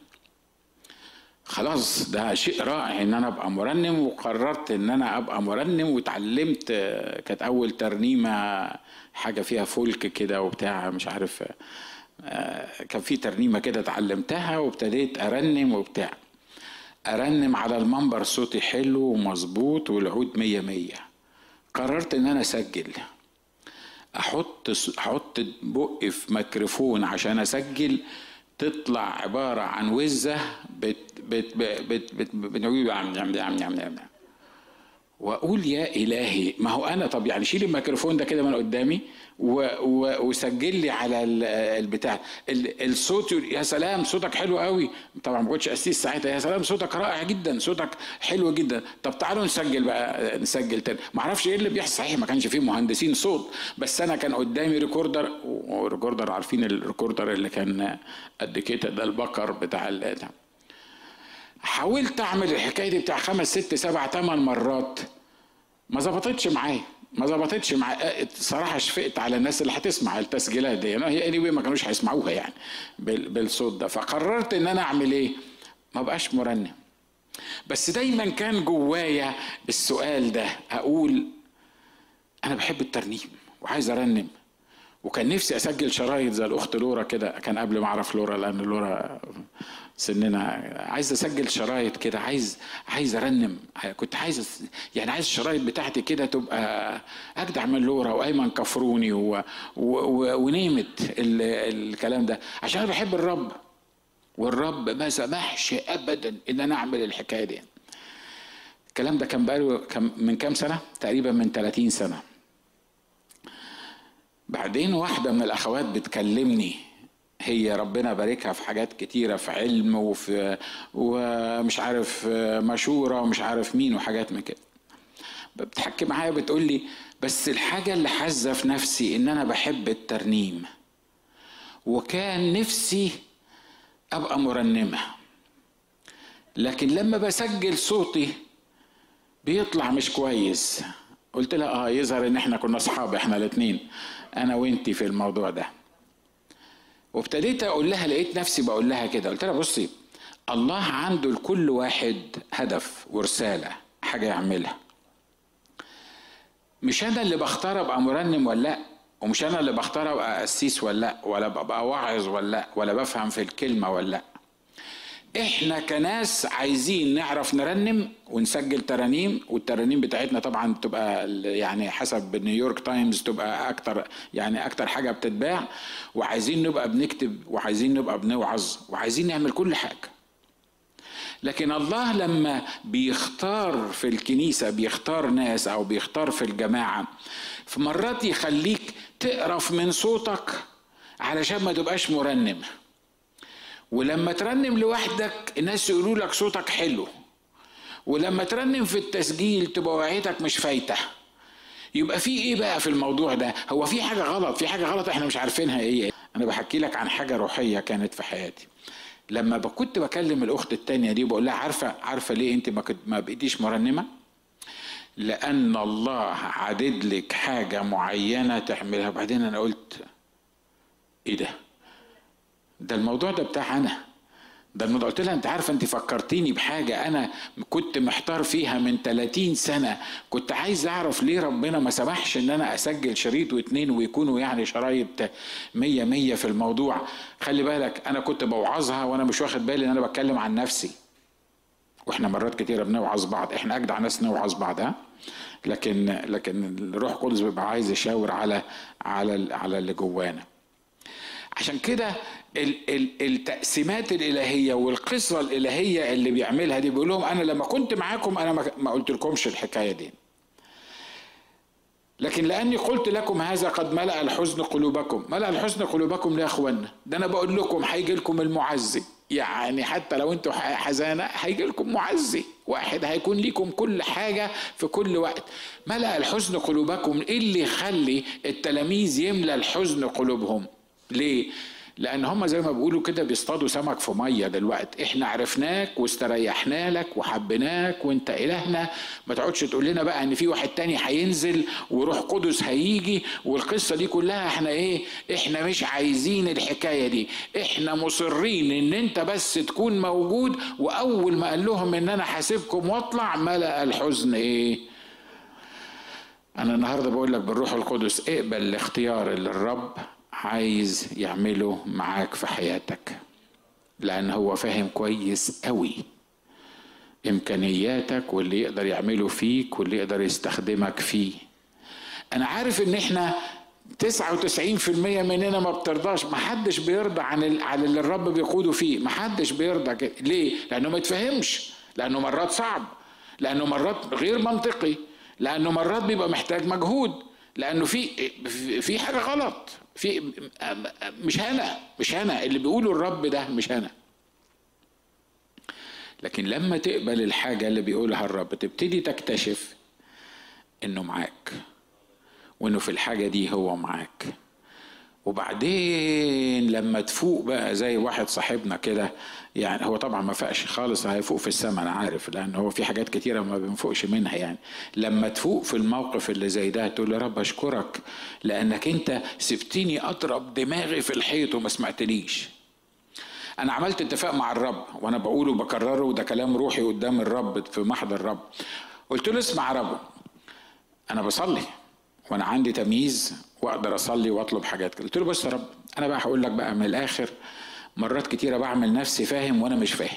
S1: خلاص ده شيء رائع ان انا ابقى مرنم وقررت ان انا ابقى مرنم واتعلمت كانت اول ترنيمه حاجه فيها فولك كده وبتاع مش عارف كان في ترنيمه كده اتعلمتها وابتديت ارنم وبتاع ارنم على المنبر صوتي حلو ومظبوط والعود مية مية قررت ان انا اسجل احط احط بقي في ميكروفون عشان اسجل تطلع عبارة عن وزة بت بت بت بت بت بت واقول يا الهي ما هو انا طب يعني شيل الميكروفون ده كده من قدامي و و وسجل لي على البتاع الصوت يا سلام صوتك حلو قوي طبعا ما كنتش قسيس ساعتها يا سلام صوتك رائع جدا صوتك حلو جدا طب تعالوا نسجل بقى نسجل تاني ما اعرفش ايه اللي بيحصل صحيح ما كانش فيه مهندسين صوت بس انا كان قدامي ريكوردر وريكوردر عارفين الريكوردر اللي كان قد كده ده البكر بتاع حاولت اعمل الحكايه دي بتاع خمس ست سبع ثمان مرات ما ظبطتش معايا ما ظبطتش مع صراحه شفقت على الناس اللي هتسمع التسجيلات دي يعني هي اني ما كانوش هيسمعوها يعني بالصوت ده فقررت ان انا اعمل ايه ما بقاش مرنم بس دايما كان جوايا السؤال ده اقول انا بحب الترنيم وعايز ارنم وكان نفسي اسجل شرايط زي الاخت لورا كده كان قبل ما اعرف لورا لان لورا سننا عايز اسجل شرايط كده عايز عايز ارنم كنت عايز يعني عايز الشرايط بتاعتي كده تبقى اجدع من لورا وايمن كفروني و... و... و... ونيمت ال... الكلام ده عشان انا بحب الرب والرب ما سمحش ابدا ان انا اعمل الحكايه دي الكلام ده كان بقاله كم من كام سنه تقريبا من 30 سنه بعدين واحده من الاخوات بتكلمني هي ربنا باركها في حاجات كتيرة في علم وفي ومش عارف مشورة ومش عارف مين وحاجات من كده بتحكي معايا بتقول لي بس الحاجة اللي حازة في نفسي إن أنا بحب الترنيم وكان نفسي أبقى مرنمة لكن لما بسجل صوتي بيطلع مش كويس قلت لها اه يظهر ان احنا كنا اصحاب احنا الاثنين انا وانتي في الموضوع ده وابتديت اقول لها لقيت نفسي بقول لها كده قلت لها بصي الله عنده لكل واحد هدف ورساله حاجه يعملها مش انا اللي بختار ابقى مرنم ولا لا ومش انا اللي بختار ابقى قسيس ولا لا ولا ببقى واعظ ولا لا ولا بفهم في الكلمه ولا لا احنا كناس عايزين نعرف نرنم ونسجل ترانيم والترانيم بتاعتنا طبعا تبقى يعني حسب نيويورك تايمز تبقى اكتر يعني اكتر حاجه بتتباع وعايزين نبقى بنكتب وعايزين نبقى بنوعظ وعايزين نعمل كل حاجه لكن الله لما بيختار في الكنيسة بيختار ناس أو بيختار في الجماعة في مرات يخليك تقرف من صوتك علشان ما تبقاش مرنم ولما ترنم لوحدك الناس يقولوا لك صوتك حلو ولما ترنم في التسجيل تبقى وعيتك مش فايته يبقى في ايه بقى في الموضوع ده هو في حاجه غلط في حاجه غلط احنا مش عارفينها ايه انا بحكي لك عن حاجه روحيه كانت في حياتي لما كنت بكلم الاخت التانية دي وبقول لها عارفه عارفه ليه انت ما ما بقيتيش مرنمه لان الله عدد لك حاجه معينه تعملها بعدين انا قلت ايه ده ده الموضوع ده بتاع انا ده الموضوع قلت لها انت عارفه انت فكرتيني بحاجه انا كنت محتار فيها من 30 سنه كنت عايز اعرف ليه ربنا ما سمحش ان انا اسجل شريط واتنين ويكونوا يعني شرايط 100 100 في الموضوع خلي بالك انا كنت بوعظها وانا مش واخد بالي ان انا بتكلم عن نفسي واحنا مرات كتيرة بنوعظ بعض احنا اجدع ناس نوعظ بعض ها لكن لكن الروح القدس بيبقى عايز يشاور على على على اللي جوانا عشان كده التقسيمات الالهيه والقصه الالهيه اللي بيعملها دي بيقول لهم انا لما كنت معاكم انا ما قلت لكمش الحكايه دي لكن لاني قلت لكم هذا قد ملا الحزن قلوبكم ملا الحزن قلوبكم ليه يا اخوانا ده انا بقول لكم هيجي لكم المعزي يعني حتى لو انتوا حزانه هيجي لكم معزي واحد هيكون ليكم كل حاجه في كل وقت ملا الحزن قلوبكم ايه اللي يخلي التلاميذ يملى الحزن قلوبهم ليه لان هم زي ما بيقولوا كده بيصطادوا سمك في ميه دلوقتي احنا عرفناك واستريحنا لك وحبيناك وانت الهنا ما تقعدش تقول لنا بقى ان في واحد تاني هينزل وروح قدس هيجي والقصه دي كلها احنا ايه احنا مش عايزين الحكايه دي احنا مصرين ان انت بس تكون موجود واول ما قال لهم ان انا حاسبكم واطلع ملا الحزن ايه انا النهارده بقول لك بالروح القدس اقبل الاختيار اللي الرب عايز يعمله معاك في حياتك لان هو فاهم كويس قوي امكانياتك واللي يقدر يعمله فيك واللي يقدر يستخدمك فيه انا عارف ان احنا 99% مننا ما بترضاش ما حدش بيرضى عن عن اللي الرب بيقوده فيه ما حدش بيرضى كده ليه لانه ما يتفهمش لانه مرات صعب لانه مرات غير منطقي لانه مرات بيبقى محتاج مجهود لانه في في حاجه غلط في مش انا مش انا اللي بيقوله الرب ده مش انا لكن لما تقبل الحاجه اللي بيقولها الرب تبتدي تكتشف انه معاك وانه في الحاجه دي هو معاك وبعدين لما تفوق بقى زي واحد صاحبنا كده يعني هو طبعا ما فاقش خالص هيفوق في السماء انا عارف لان هو في حاجات كتيره ما بنفوقش منها يعني لما تفوق في الموقف اللي زي ده تقول يا رب اشكرك لانك انت سبتني اضرب دماغي في الحيط وما سمعتنيش انا عملت اتفاق مع الرب وانا بقوله وبكرره وده كلام روحي قدام الرب في محضر الرب قلت له اسمع يا رب انا بصلي وانا عندي تمييز واقدر اصلي واطلب حاجات قلت له بص يا رب انا بقى هقول لك بقى من الاخر مرات كتيره بعمل نفسي فاهم وانا مش فاهم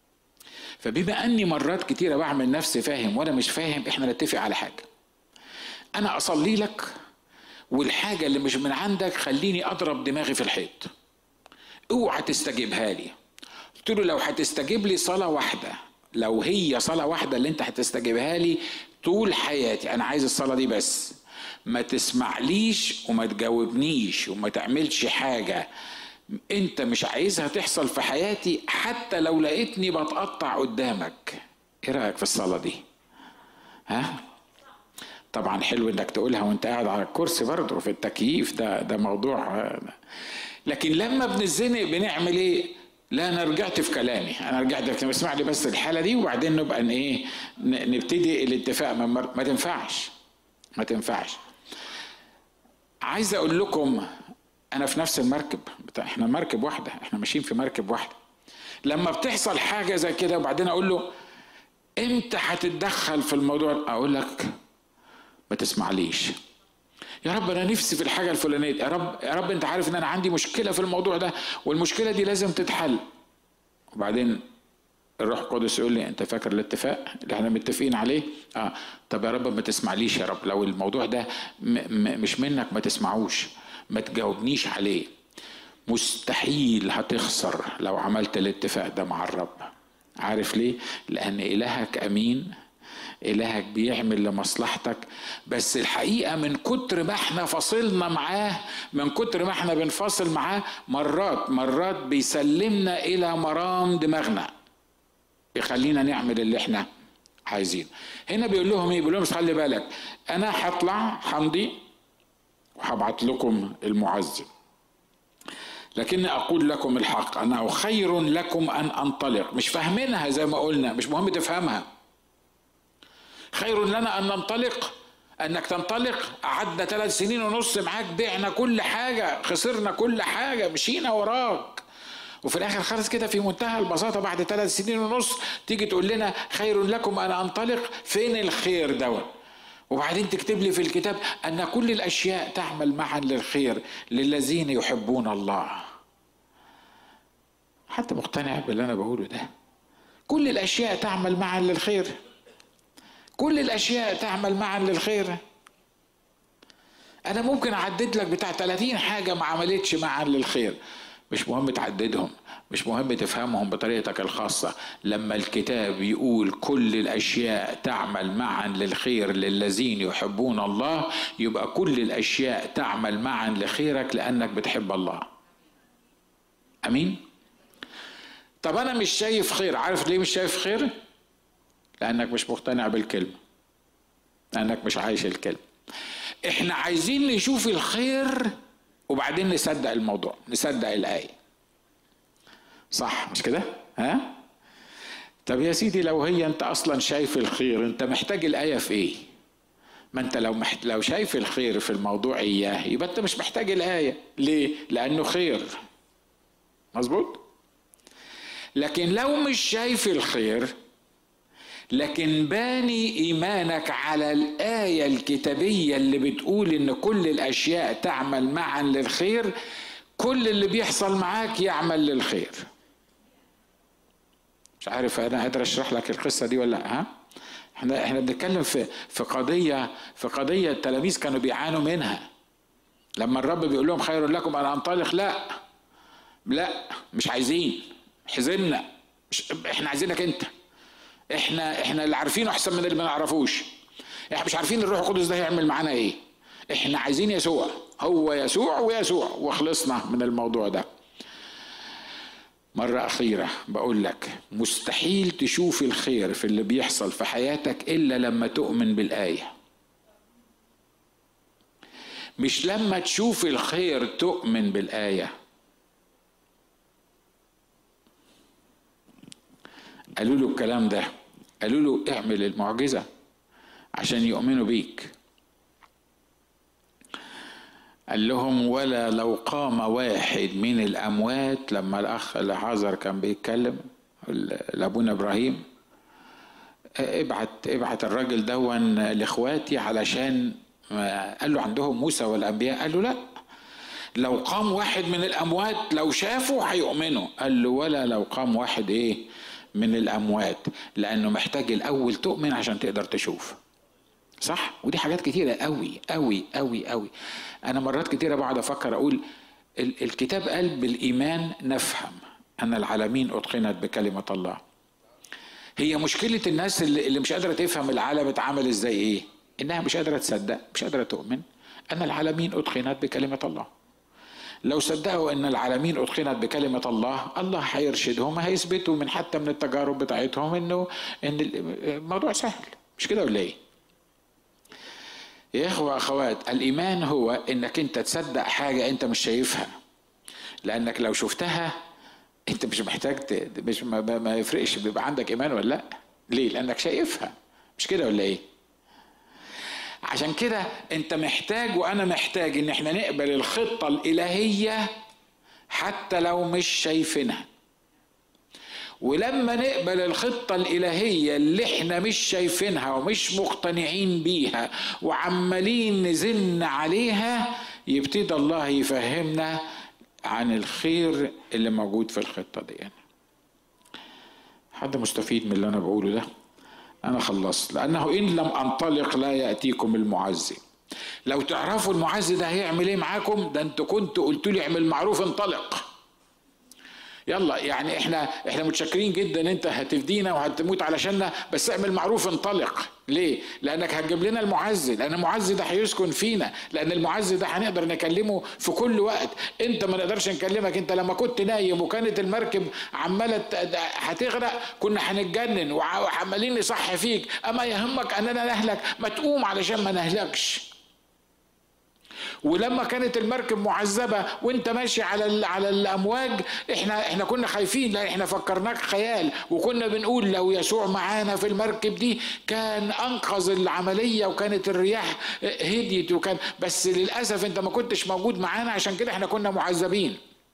S1: فبما اني مرات كتيره بعمل نفسي فاهم وانا مش فاهم احنا نتفق على حاجه انا اصلي لك والحاجه اللي مش من عندك خليني اضرب دماغي في الحيط اوعى تستجيبها لي قلت له لو هتستجيب لي صلاه واحده لو هي صلاه واحده اللي انت هتستجيبها لي طول حياتي انا عايز الصلاه دي بس ما تسمعليش وما تجاوبنيش وما تعملش حاجه انت مش عايزها تحصل في حياتي حتى لو لقيتني بتقطع قدامك ايه رايك في الصلاه دي ها طبعا حلو انك تقولها وانت قاعد على الكرسي برضه في التكييف ده ده موضوع لكن لما بنزنق بنعمل ايه لا انا رجعت في كلامي انا رجعت في اسمع لي بس الحاله دي وبعدين نبقى ايه نبتدي الاتفاق ما تنفعش ما تنفعش عايز اقول لكم انا في نفس المركب بتاع احنا مركب واحده احنا ماشيين في مركب واحده لما بتحصل حاجه زي كده وبعدين اقول له امتى هتتدخل في الموضوع اقول لك ما تسمعليش يا رب انا نفسي في الحاجه الفلانيه يا رب يا رب انت عارف ان انا عندي مشكله في الموضوع ده والمشكله دي لازم تتحل وبعدين الروح القدس يقول لي انت فاكر الاتفاق اللي احنا متفقين عليه اه طب يا رب ما تسمعليش يا رب لو الموضوع ده م- م- مش منك ما تسمعوش ما تجاوبنيش عليه مستحيل هتخسر لو عملت الاتفاق ده مع الرب عارف ليه لان الهك امين إلهك بيعمل لمصلحتك بس الحقيقة من كتر ما احنا فصلنا معاه من كتر ما احنا بنفصل معاه مرات مرات بيسلمنا إلى مرام دماغنا يخلينا نعمل اللي احنا عايزينه هنا بيقول لهم ايه بيقول لهم خلي بالك انا هطلع حمدي وهبعت لكم المعزم لكني اقول لكم الحق انه خير لكم ان انطلق مش فاهمينها زي ما قلنا مش مهم تفهمها خير لنا ان ننطلق انك تنطلق قعدنا ثلاث سنين ونص معاك بعنا كل حاجه خسرنا كل حاجه مشينا وراك وفي الاخر خالص كده في منتهى البساطه بعد ثلاث سنين ونص تيجي تقول لنا خير لكم ان انطلق فين الخير دوت وبعدين تكتب لي في الكتاب ان كل الاشياء تعمل معا للخير للذين يحبون الله حتى مقتنع باللي انا بقوله ده كل الاشياء تعمل معا للخير كل الاشياء تعمل معا للخير انا ممكن اعدد لك بتاع 30 حاجه ما عملتش معا للخير مش مهم تعددهم مش مهم تفهمهم بطريقتك الخاصة لما الكتاب يقول كل الأشياء تعمل معا للخير للذين يحبون الله يبقى كل الأشياء تعمل معا لخيرك لأنك بتحب الله أمين طب أنا مش شايف خير عارف ليه مش شايف خير لأنك مش مقتنع بالكلمة لأنك مش عايش الكلمة احنا عايزين نشوف الخير وبعدين نصدق الموضوع نصدق الآية صح مش كده ها طب يا سيدي لو هي انت اصلا شايف الخير انت محتاج الآية في ايه ما انت لو محت... لو شايف الخير في الموضوع اياه يبقى انت مش محتاج الآية ليه لأنه خير مظبوط لكن لو مش شايف الخير لكن باني ايمانك على الايه الكتابيه اللي بتقول ان كل الاشياء تعمل معا للخير كل اللي بيحصل معاك يعمل للخير مش عارف انا قادر اشرح لك القصه دي ولا لا ها احنا احنا بنتكلم في في قضيه في قضيه التلاميذ كانوا بيعانوا منها لما الرب بيقول لهم خير لكم ان انطلق لا لا مش عايزين حزمنا مش احنا عايزينك انت احنا احنا اللي عارفينه احسن من اللي ما نعرفوش احنا مش عارفين الروح القدس ده هيعمل معانا ايه احنا عايزين يسوع هو يسوع ويسوع وخلصنا من الموضوع ده مرة أخيرة بقول لك مستحيل تشوف الخير في اللي بيحصل في حياتك إلا لما تؤمن بالآية مش لما تشوف الخير تؤمن بالآية قالوا له الكلام ده قالوا له اعمل المعجزة عشان يؤمنوا بيك قال لهم ولا لو قام واحد من الأموات لما الأخ لعازر كان بيتكلم لأبونا إبراهيم ابعت ابعت الراجل دون لاخواتي علشان قال له عندهم موسى والانبياء قال له لا لو قام واحد من الاموات لو شافوا هيؤمنوا قال له ولا لو قام واحد ايه من الاموات لانه محتاج الاول تؤمن عشان تقدر تشوف صح ودي حاجات كتيره قوي قوي قوي قوي انا مرات كتيره بقعد افكر اقول الكتاب قال بالايمان نفهم ان العالمين اتقنت بكلمه الله هي مشكله الناس اللي مش قادره تفهم العالم اتعمل ازاي ايه انها مش قادره تصدق مش قادره تؤمن ان العالمين اتقنت بكلمه الله لو صدقوا ان العالمين اتقنت بكلمه الله الله هيرشدهم هيثبتوا من حتى من التجارب بتاعتهم انه ان الموضوع سهل مش كده ولا ايه يا اخوه اخوات الايمان هو انك انت تصدق حاجه انت مش شايفها لانك لو شفتها انت مش محتاج ت... مش ما, ما يفرقش بيبقى عندك ايمان ولا لا ليه لانك شايفها مش كده ولا ايه عشان كده انت محتاج وانا محتاج ان احنا نقبل الخطه الالهيه حتى لو مش شايفينها ولما نقبل الخطة الإلهية اللي احنا مش شايفينها ومش مقتنعين بيها وعمالين نزن عليها يبتدي الله يفهمنا عن الخير اللي موجود في الخطة دي يعني. حد مستفيد من اللي أنا بقوله ده أنا خلصت لأنه إن لم أنطلق لا يأتيكم المعزي لو تعرفوا المعزي ده هيعمل ايه معاكم ده انتوا كنتوا قلتوا لي اعمل معروف انطلق يلا يعني احنا احنا متشكرين جدا انت هتفدينا وهتموت علشاننا بس اعمل معروف انطلق ليه؟ لانك هتجيب لنا المعزي لان المعزي ده هيسكن فينا لان المعزي ده هنقدر نكلمه في كل وقت انت ما نقدرش نكلمك انت لما كنت نايم وكانت المركب عماله هتغرق كنا هنتجنن وعمالين نصح فيك اما يهمك اننا نهلك ما تقوم علشان ما نهلكش ولما كانت المركب معذبه وانت ماشي على على الامواج احنا احنا كنا خايفين لان احنا فكرناك خيال وكنا بنقول لو يسوع معانا في المركب دي كان انقذ العمليه وكانت الرياح هديت وكان بس للاسف انت ما كنتش موجود معانا عشان كده احنا كنا معذبين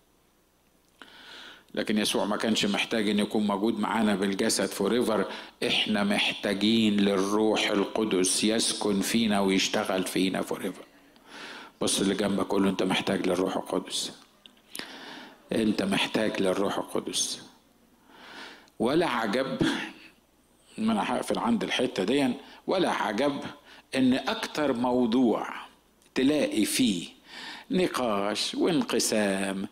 S1: لكن يسوع ما كانش محتاج ان يكون موجود معانا بالجسد فوريفر احنا محتاجين للروح القدس يسكن فينا ويشتغل فينا فوريفر بص اللي جنبك قول له انت محتاج للروح القدس انت محتاج للروح القدس ولا عجب ما انا هقفل عند الحته دي ولا عجب ان اكتر موضوع تلاقي فيه نقاش وانقسام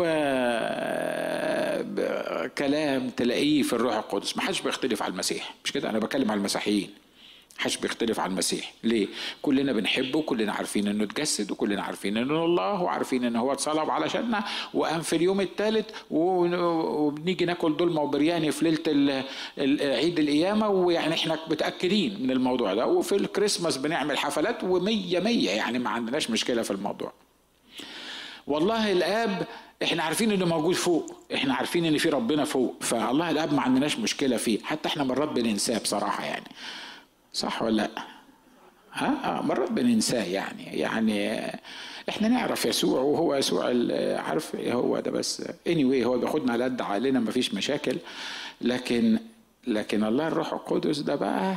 S1: وكلام تلاقيه في الروح القدس ما حدش بيختلف على المسيح مش كده انا بكلم على المسيحيين حدش بيختلف عن المسيح ليه كلنا بنحبه وكلنا عارفين انه اتجسد وكلنا عارفين انه الله وعارفين ان هو اتصلب علشاننا وقام في اليوم الثالث وبنيجي ناكل دولمه وبرياني في ليله عيد القيامه ويعني احنا متاكدين من الموضوع ده وفي الكريسماس بنعمل حفلات ومية مية يعني ما عندناش مشكله في الموضوع والله الاب احنا عارفين انه موجود فوق احنا عارفين ان في ربنا فوق فالله الاب ما عندناش مشكله فيه حتى احنا مرات بننساه بصراحه يعني صح ولا لا ها آه مرات بننساه يعني يعني احنا نعرف يسوع وهو يسوع عارف هو ده بس anyway هو بياخدنا على قد عقلنا مفيش مشاكل لكن لكن الله الروح القدس ده بقى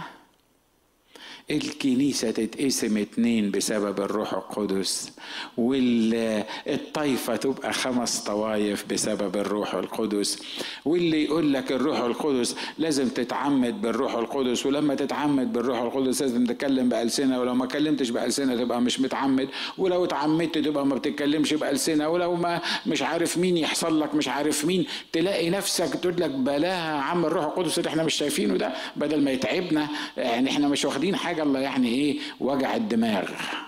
S1: الكنيسة تتقسم اتنين بسبب الروح القدس والطائفة تبقى خمس طوائف بسبب الروح القدس واللي يقول لك الروح القدس لازم تتعمد بالروح القدس ولما تتعمد بالروح القدس لازم تتكلم بألسنة ولو ما كلمتش بألسنة تبقى مش متعمد ولو اتعمدت تبقى ما بتتكلمش بألسنة ولو ما مش عارف مين يحصل لك مش عارف مين تلاقي نفسك تقول لك بلاها عم الروح القدس اللي احنا مش شايفينه ده بدل ما يتعبنا يعني احنا مش واخدين حاجة حاجه الله يعني ايه وجع الدماغ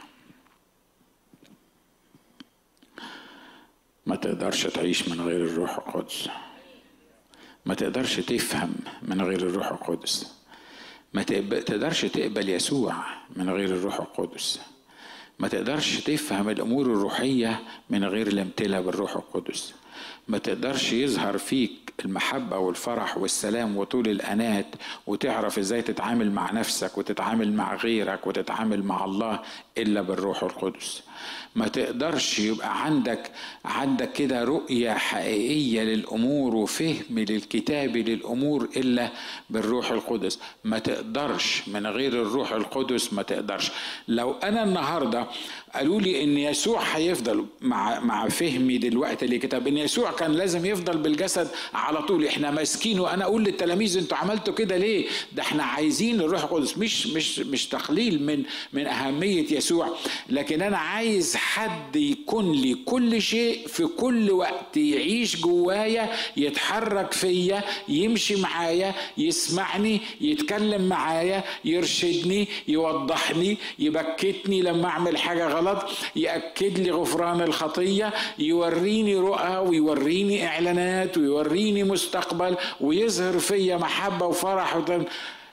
S1: ما تقدرش تعيش من غير الروح القدس ما تقدرش تفهم من غير الروح القدس ما تقدرش تقبل يسوع من غير الروح القدس ما تقدرش تفهم الامور الروحيه من غير الامتلاء بالروح القدس ما تقدرش يظهر فيك المحبة والفرح والسلام وطول الأنات وتعرف ازاي تتعامل مع نفسك وتتعامل مع غيرك وتتعامل مع الله إلا بالروح القدس ما تقدرش يبقى عندك عندك كده رؤية حقيقية للأمور وفهم للكتاب للأمور إلا بالروح القدس ما تقدرش من غير الروح القدس ما تقدرش لو أنا النهاردة قالوا لي إن يسوع هيفضل مع مع فهمي دلوقتي لكتاب إن يسوع كان لازم يفضل بالجسد على طول احنا ماسكين وانا اقول للتلاميذ انتوا عملتوا كده ليه ده احنا عايزين الروح القدس مش مش مش تقليل من من اهميه يسوع لكن انا عايز حد يكون لي كل شيء في كل وقت يعيش جوايا يتحرك فيا يمشي معايا يسمعني يتكلم معايا يرشدني يوضحني يبكتني لما اعمل حاجه غلط ياكد لي غفران الخطيه يوريني رؤى ويوريني اعلانات ويوريني مستقبل ويظهر فيا محبه وفرح وتن...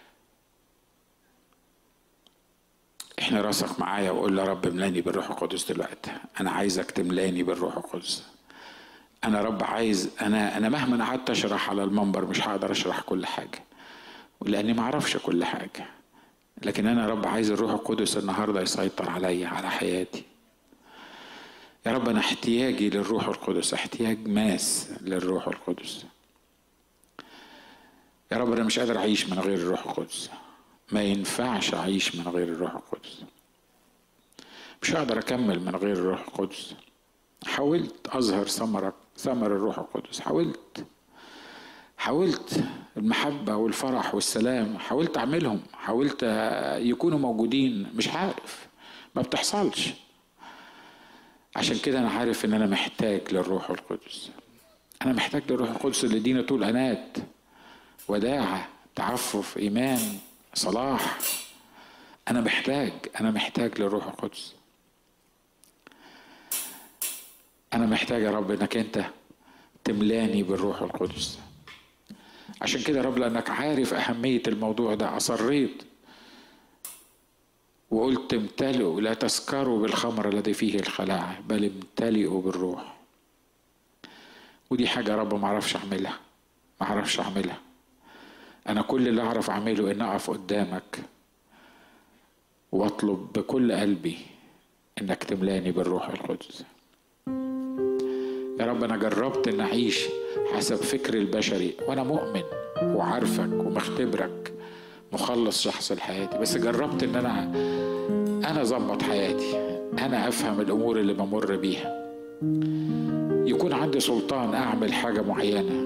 S1: احنا راسك معايا وقول يا رب املاني بالروح القدس دلوقتي انا عايزك تملاني بالروح القدس انا رب عايز انا انا مهما قعدت اشرح على المنبر مش هقدر اشرح كل حاجه لاني ما اعرفش كل حاجه لكن انا رب عايز الروح القدس النهارده يسيطر عليا على حياتي يا رب انا احتياجي للروح القدس احتياج ماس للروح القدس يا رب انا مش قادر اعيش من غير الروح القدس ما ينفعش اعيش من غير الروح القدس مش هقدر اكمل من غير الروح القدس حاولت اظهر ثمرك ثمر الروح القدس حاولت حاولت المحبة والفرح والسلام حاولت أعملهم حاولت يكونوا موجودين مش عارف ما بتحصلش عشان كده أنا عارف إن أنا محتاج للروح القدس أنا محتاج للروح القدس اللي يدينا طول أنات وداعة تعفف إيمان صلاح أنا محتاج أنا محتاج للروح القدس أنا محتاج يا رب إنك أنت تملاني بالروح القدس عشان كده يا رب لأنك عارف أهمية الموضوع ده أصريت وقلت امتلئوا لا تسكروا بالخمر الذي فيه الخلاعة بل امتلئوا بالروح ودي حاجة يا رب ما اعرفش اعملها ما اعرفش اعملها انا كل اللي اعرف اعمله ان اقف قدامك واطلب بكل قلبي انك تملاني بالروح القدس يا رب انا جربت ان اعيش حسب فكري البشري وانا مؤمن وعارفك ومختبرك مخلص شخص لحياتي بس جربت ان انا انا اظبط حياتي انا افهم الامور اللي بمر بيها يكون عندي سلطان اعمل حاجه معينه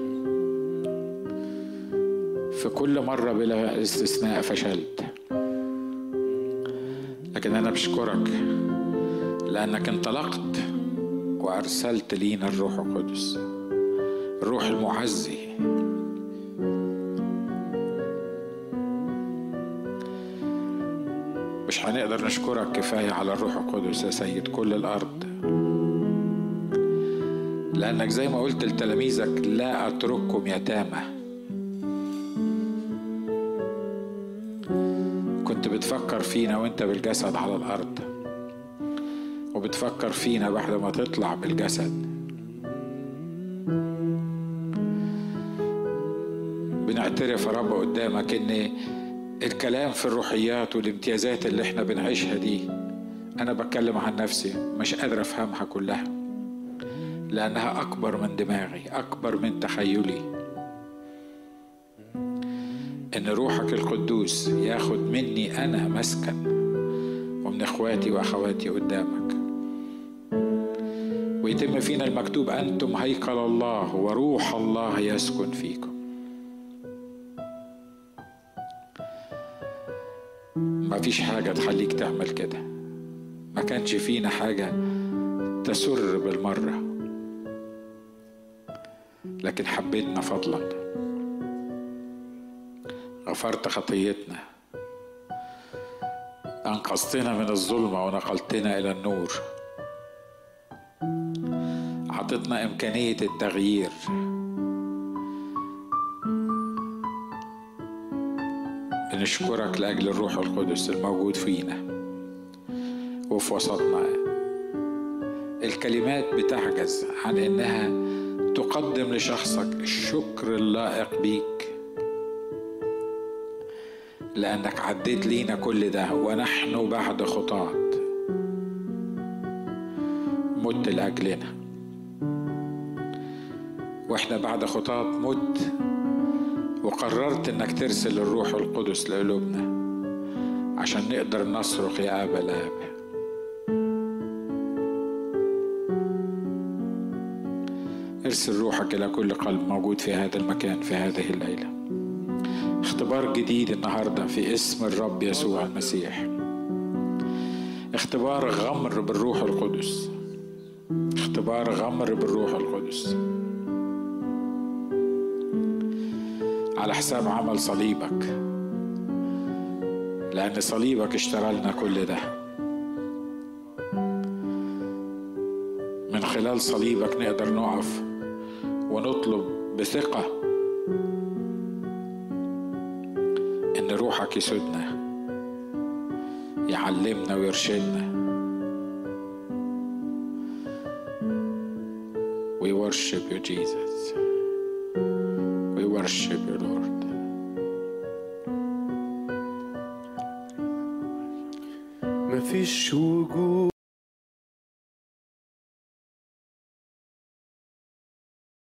S1: في كل مره بلا استثناء فشلت لكن انا بشكرك لانك انطلقت وارسلت لينا الروح القدس الروح المعزي مش هنقدر نشكرك كفايه على الروح القدس يا سيد كل الارض لانك زي ما قلت لتلاميذك لا اترككم يتامى كنت بتفكر فينا وانت بالجسد على الارض وبتفكر فينا بعد ما تطلع بالجسد بنعترف يا رب قدامك ان الكلام في الروحيات والامتيازات اللي احنا بنعيشها دي انا بتكلم عن نفسي مش قادر افهمها كلها لانها اكبر من دماغي اكبر من تخيلي ان روحك القدوس ياخد مني انا مسكن ومن اخواتي واخواتي قدامك ويتم فينا المكتوب انتم هيكل الله وروح الله يسكن فيكم ما فيش حاجة تخليك تعمل كده ما كانش فينا حاجة تسر بالمرة لكن حبيتنا فضلا غفرت خطيتنا أنقذتنا من الظلمة ونقلتنا إلى النور أعطتنا إمكانية التغيير بنشكرك لأجل الروح القدس الموجود فينا وفي وسطنا الكلمات بتعجز عن إنها تقدم لشخصك الشكر اللائق بيك لأنك عديت لينا كل ده ونحن بعد خطاة مت لأجلنا واحنا بعد خطاة مت وقررت انك ترسل الروح القدس لقلوبنا عشان نقدر نصرخ يا ابا الاب ارسل روحك الى كل قلب موجود في هذا المكان في هذه الليله اختبار جديد النهارده في اسم الرب يسوع المسيح اختبار غمر بالروح القدس اختبار غمر بالروح القدس على حساب عمل صليبك لأن صليبك اشترى لنا كل ده من خلال صليبك نقدر نقف ونطلب بثقة إن روحك يسودنا يعلمنا ويرشدنا We worship you, Jesus. We worship you, Lord.
S2: مفيش وجود